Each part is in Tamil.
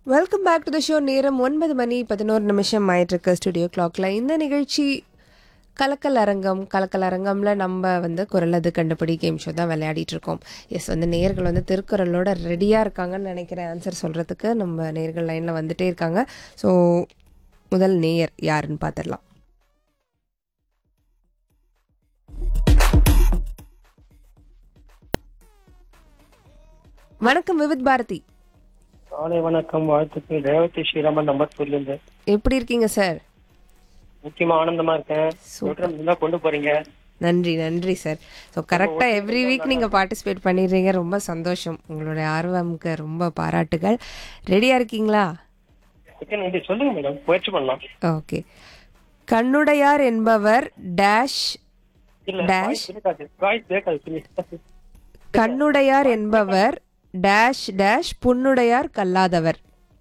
Welcome back to the show நேரம் ஒன்பது மணி பதினோரு நிமிஷம் ஆயிட்டிருக்கு ஸ்டுடியோ கிளாக்ல இந்த நிகழ்ச்சி கலக்கல் அரங்கம் கலக்கல் அரங்கம்ல நம்ம வந்து குரலது கண்டுபிடி கேம் ஷோ தான் விளையாடிட்டு இருக்கோம் எஸ் வந்து நேர்கள் வந்து திருக்குறளோட ரெடியாக இருக்காங்கன்னு நினைக்கிறேன் ஆன்சர் சொல்கிறதுக்கு நம்ம நேர்கள் லைனில் வந்துட்டே இருக்காங்க ஸோ முதல் நேயர் யாருன்னு பார்த்துடலாம் வணக்கம் விவித் பாரதி காலை வணக்கம் வாழ்த்துக்கள் ரேவதி ஸ்ரீராமன் நம்பர் சொல்லுங்க எப்படி இருக்கீங்க சார் முக்கியமா ஆனந்தமா இருக்கேன் சொல்றேன் இருந்தா கொண்டு போறீங்க நன்றி நன்றி சார் ஸோ கரெக்டாக எவ்ரி வீக் நீங்கள் பார்ட்டிசிபேட் பண்ணிடுறீங்க ரொம்ப சந்தோஷம் உங்களுடைய ஆர்வம்க்கு ரொம்ப பாராட்டுகள் ரெடியாக இருக்கீங்களா ஓகே நன்றி சொல்லுங்க மேடம் முயற்சி பண்ணலாம் ஓகே கண்ணுடையார் என்பவர் டேஷ் இல்ல Dash. வாய்ஸ் கேட்காது வாய்ஸ் கேட்காது please. கண்ணுடையார் என்பவர் டேஷ் டேஷ் புண்ணுடையார் கல்லாதவர்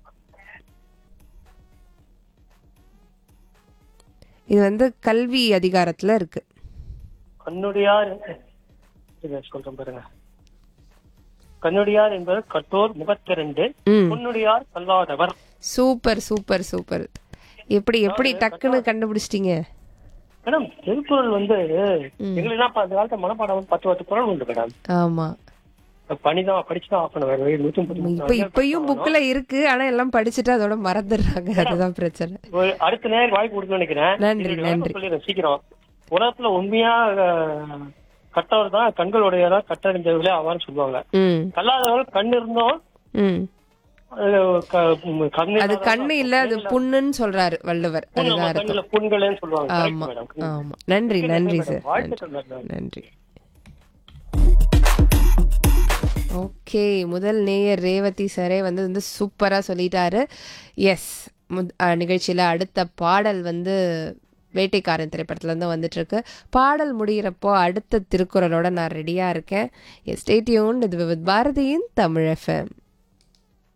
இது வந்து கல்வி அதிகாரத்துல இருக்கு கண்ணுடையார் இருங்க, சொல்றேன் பாருங்க கண்ணுடையார் என்பவர் கட்டோர் முகத்திரண்டு ம் பொன்னுடையார் கல்லாதவர் சூப்பர் சூப்பர் சூப்பர் எப்படி எப்படி டக்குன்னு கண்டுபிடிச்சிட்டீங்க மேடம் திருக்குறள் வந்து எங்களுக்கு அந்த காலத்துல மனப்பாடம் வந்து பத்து பத்து குரல் உண்டு மேடம் ஆமா பணிதான் படிச்சுதான் ஆஃப் பண்ணுவாரு நூத்தி முப்பத்தி மூணு இப்ப இப்பயும் புக்ல இருக்கு ஆனா எல்லாம் படிச்சுட்டு அதோட மறந்துடுறாங்க அதுதான் பிரச்சனை ஒரு அடுத்த நேரம் வாய்ப்பு கொடுக்கணும்னு நினைக்கிறேன் நன்றி, இது விளக்கம் நன்றி. சொல்லிடுறேன் சீக்கிரம் உலகத்துல உண்மையா அஹ், கற்றவர் தான் கண்களுடையதா கற்றறிஞ்சவர்களே ஆவான்னு சொல்லுவாங்க ம் கல்லாதவர்கள் கண் இருந்தும் ம் அஹ், க- ம், கண்ணு அது இல்லாதவர்கள் கண்ணு இல்ல அது புண்ணுன்னு சொல்றாரு வள்ளுவர் புண் அதுதான் நம்ம அர்த்தம் கண்ணுல புண்களேன்னு சொல்லுவாங்க Correct, ஆமா madam. ஆமா நன்றி நன்றி madam. சார் வாழ்த்துக்கள் madam. நன்றி ஓகே முதல் நேயர் ரேவதி சாரே வந்து வந்து சூப்பரா சொல்லிட்டாரு எஸ் நிகழ்ச்சியில அடுத்த பாடல் வந்து வேட்டைக்காரன் திரைப்படத்துல இருந்து வந்துட்டு இருக்கு பாடல் முடிகிறப்போ அடுத்த திருக்குறளோட நான் ரெடியா இருக்கேன் எஸ் ஸ்டேட்யூன் இது வித் பாரதியின் தமிழ் எஃப்எம்